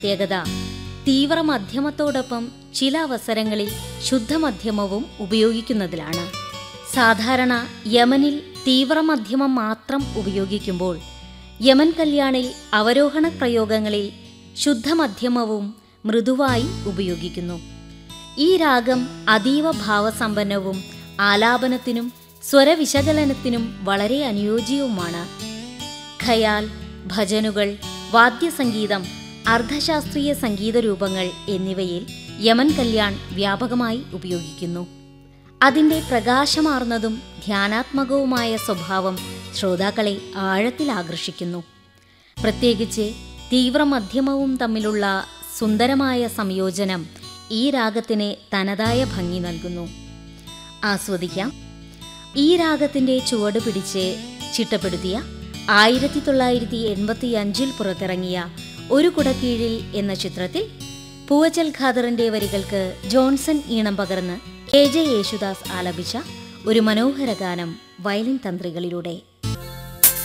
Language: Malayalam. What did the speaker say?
പ്രത്യേകത തീവ്രമധ്യമത്തോടൊപ്പം ചില അവസരങ്ങളിൽ ശുദ്ധമധ്യമവും ഉപയോഗിക്കുന്നതിലാണ് സാധാരണ യമനിൽ തീവ്രമധ്യമം മാത്രം ഉപയോഗിക്കുമ്പോൾ യമൻ കല്യാണിൽ അവരോഹണ പ്രയോഗങ്ങളിൽ ശുദ്ധമധ്യമവും മൃദുവായി ഉപയോഗിക്കുന്നു ഈ രാഗം അതീവ ഭാവസമ്പന്നവും ആലാപനത്തിനും സ്വരവിശകലനത്തിനും വളരെ അനുയോജ്യവുമാണ് ഖയാൽ ഭജനുകൾ വാദ്യസംഗീതം അർദ്ധശാസ്ത്രീയ സംഗീത രൂപങ്ങൾ എന്നിവയിൽ യമൻ കല്യാൺ വ്യാപകമായി ഉപയോഗിക്കുന്നു അതിൻ്റെ പ്രകാശമാർന്നതും ധ്യാനാത്മകവുമായ സ്വഭാവം ശ്രോതാക്കളെ ആഴത്തിൽ ആകർഷിക്കുന്നു പ്രത്യേകിച്ച് തീവ്രമധ്യമവും തമ്മിലുള്ള സുന്ദരമായ സംയോജനം ഈ രാഗത്തിന് തനതായ ഭംഗി നൽകുന്നു ആസ്വദിക്കാം ഈ രാഗത്തിന്റെ ചുവട് പിടിച്ച് ചിട്ടപ്പെടുത്തിയ ആയിരത്തി തൊള്ളായിരത്തി എൺപത്തി അഞ്ചിൽ പുറത്തിറങ്ങിയ ഒരു കുടക്കീഴിൽ എന്ന ചിത്രത്തിൽ പൂവച്ചൽ ഖാദറിന്റെ വരികൾക്ക് ജോൺസൺ ഈണം പകർന്ന് കെ ജെ യേശുദാസ് ആലപിച്ച ഒരു മനോഹര ഗാനം വയലിൻ തന്ത്രികളിലൂടെ